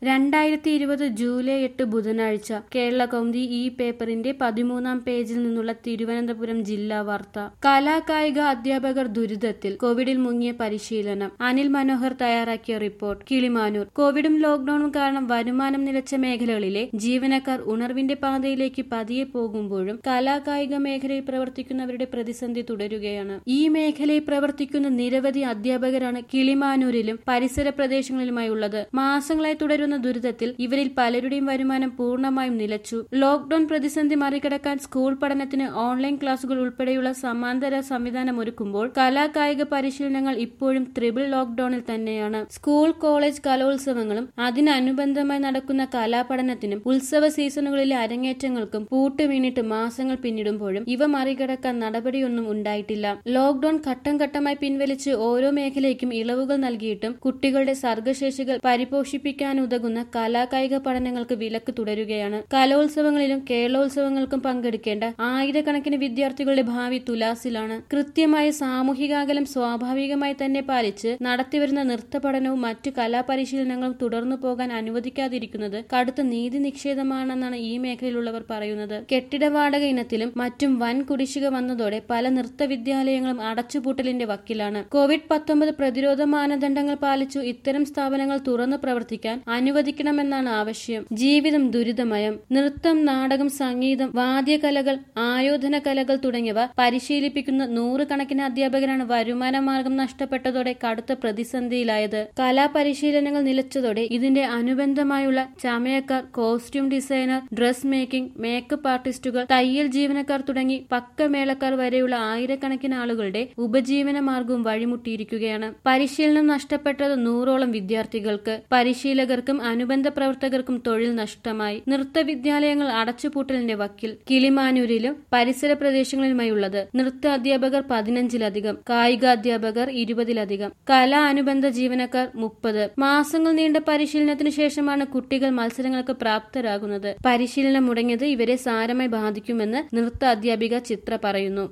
രണ്ടായിരത്തി ഇരുപത് ജൂലൈ എട്ട് ബുധനാഴ്ച കേരള കൗമുദി ഈ പേപ്പറിന്റെ പതിമൂന്നാം പേജിൽ നിന്നുള്ള തിരുവനന്തപുരം ജില്ലാ വാർത്ത കലാകായിക അധ്യാപകർ ദുരിതത്തിൽ കോവിഡിൽ മുങ്ങിയ പരിശീലനം അനിൽ മനോഹർ തയ്യാറാക്കിയ റിപ്പോർട്ട് കിളിമാനൂർ കോവിഡും ലോക്ഡൌണും കാരണം വരുമാനം നിലച്ച മേഖലകളിലെ ജീവനക്കാർ ഉണർവിന്റെ പാതയിലേക്ക് പതിയെ പോകുമ്പോഴും കലാകായിക മേഖലയിൽ പ്രവർത്തിക്കുന്നവരുടെ പ്രതിസന്ധി തുടരുകയാണ് ഈ മേഖലയിൽ പ്രവർത്തിക്കുന്ന നിരവധി അധ്യാപകരാണ് കിളിമാനൂരിലും പരിസര പ്രദേശങ്ങളിലുമായി ഉള്ളത് മാസങ്ങളായി തുടരുന്ന ദുരിതത്തിൽ ഇവരിൽ പലരുടെയും വരുമാനം പൂർണ്ണമായും നിലച്ചു ലോക്ഡൌൺ പ്രതിസന്ധി മറികടക്കാൻ സ്കൂൾ പഠനത്തിന് ഓൺലൈൻ ക്ലാസുകൾ ഉൾപ്പെടെയുള്ള സമാന്തര സംവിധാനം ഒരുക്കുമ്പോൾ കലാകായിക പരിശീലനങ്ങൾ ഇപ്പോഴും ത്രിപിൾ ലോക്ഡൌണിൽ തന്നെയാണ് സ്കൂൾ കോളേജ് കലോത്സവങ്ങളും അതിനനുബന്ധമായി നടക്കുന്ന കലാപഠനത്തിനും ഉത്സവ സീസണുകളിലെ അരങ്ങേറ്റങ്ങൾക്കും പൂട്ടുവീണിട്ട് മാസങ്ങൾ പിന്നിടുമ്പോഴും ഇവ മറികടക്കാൻ നടപടിയൊന്നും ഉണ്ടായിട്ടില്ല ലോക്ഡൌൺ ഘട്ടം ഘട്ടമായി പിൻവലിച്ച് ഓരോ മേഖലയ്ക്കും ഇളവുകൾ നൽകിയിട്ടും കുട്ടികളുടെ സർഗശേഷികൾ പരിപോഷിപ്പിക്കാനുതകുന്ന കലാകായിക പഠനങ്ങൾക്ക് വിലക്ക് തുടരുകയാണ് കലോത്സവങ്ങളിലും കേരളോത്സവങ്ങൾക്കും പങ്കെടുക്കേണ്ട ആയിരക്കണക്കിന് വിദ്യാർത്ഥികളുടെ ഭാവി തുലാസിലാണ് കൃത്യമായ സാമൂഹിക അകലം സ്വാഭാവികമായി തന്നെ പാലിച്ച് നടത്തിവരുന്ന നൃത്ത പഠനവും മറ്റു കലാപരിശീലനങ്ങളും തുടർന്നു പോകാൻ അനുവദിക്കാതിരിക്കുന്നത് കടുത്ത നീതി നിഷേധമാണെന്നാണ് ഈ മേഖലയിലുള്ളവർ പറയുന്നത് കെട്ടിട വാടക ഇനത്തിലും മറ്റും വൻ കുടിശ്ശിക വന്നതോടെ പല നൃത്ത വിദ്യാലയങ്ങളും അടച്ചുപൂട്ടലിന്റെ വക്കിലാണ് കോവിഡ് പത്തൊമ്പത് പ്രതിരോധ മാനദണ്ഡങ്ങൾ പാലിച്ചു ഇത്തരം സ്ഥാപനങ്ങൾ തുറന്നു പ്രവർത്തിക്കാൻ അനുവദിക്കണമെന്നാണ് ആവശ്യം ജീവിതം ദുരിതമയം നൃത്തം നാടകം സംഗീതം വാദ്യകലകൾ ആയോധന കലകൾ തുടങ്ങിയവ പരിശീലിപ്പിക്കുന്ന നൂറുകണക്കിന് അധ്യാപകരാണ് വരുമാന മാർഗം നഷ്ടപ്പെട്ടതോടെ കടുത്ത പ്രതിസന്ധിയിലായത് കലാപരിശീലനങ്ങൾ നിലച്ചതോടെ ഇതിന്റെ അനുബന്ധമായുള്ള ചമയക്കാർ costume designer dress making makeup ആർട്ടിസ്റ്റുകൾ തയ്യൽ ജീവനക്കാർ തുടങ്ങി പക്കമേളക്കാർ വരെയുള്ള ആയിരക്കണക്കിന് ആളുകളുടെ ഉപജീവന മാർഗവും വഴിമുട്ടിയിരിക്കുകയാണ് പരിശീലനം നഷ്ടപ്പെട്ടത് നൂറോളം വിദ്യാർത്ഥികൾക്ക് പരിശീലകർക്കും അനുബന്ധ പ്രവർത്തകർക്കും തൊഴിൽ നഷ്ടമായി നൃത്ത വിദ്യാലയങ്ങൾ അടച്ചുപൂട്ടലിന്റെ വക്കിൽ കിളിമാനൂരിലും പരിസര പ്രദേശങ്ങളിലുമായുള്ളത് നൃത്ത അധ്യാപകർ പതിനഞ്ചിലധികം കായികാധ്യാപകർ ഇരുപതിലധികം കലാ അനുബന്ധ ജീവനക്കാർ മുപ്പത് മാസങ്ങൾ നീണ്ട പരിശീലനത്തിന് ശേഷമാണ് കുട്ടികൾ മത്സരങ്ങൾക്ക് പ്രാപ്തരാകുന്നത് പരിശീലനം മുടങ്ങിയത് ഇവരെ സാരമായി ബാധിക്കുമെന്ന് നൃത്ത അധ്യാപിക ചിത്ര പറയുന്നു